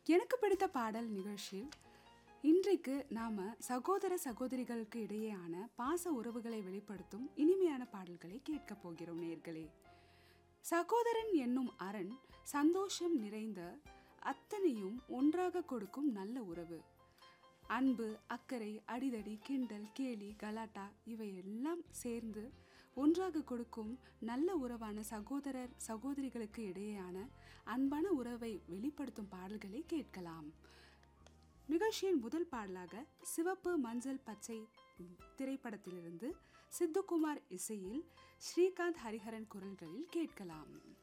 எனக்கு பிடித்த பாடல் நிகழ்ச்சியில் இன்றைக்கு நாம சகோதர சகோதரிகளுக்கு இடையேயான பாச உறவுகளை வெளிப்படுத்தும் இனிமையான பாடல்களை கேட்கப் போகிறோம் நேர்களே சகோதரன் என்னும் அரண் சந்தோஷம் நிறைந்த அத்தனையும் ஒன்றாக கொடுக்கும் நல்ல உறவு அன்பு அக்கறை அடிதடி கிண்டல் கேலி கலாட்டா இவையெல்லாம் சேர்ந்து ஒன்றாக கொடுக்கும் நல்ல உறவான சகோதரர் சகோதரிகளுக்கு இடையேயான அன்பான உறவை வெளிப்படுத்தும் பாடல்களை கேட்கலாம் நிகழ்ச்சியின் முதல் பாடலாக சிவப்பு மஞ்சள் பச்சை திரைப்படத்திலிருந்து சித்துக்குமார் இசையில் ஸ்ரீகாந்த் ஹரிஹரன் குரல்களில் கேட்கலாம்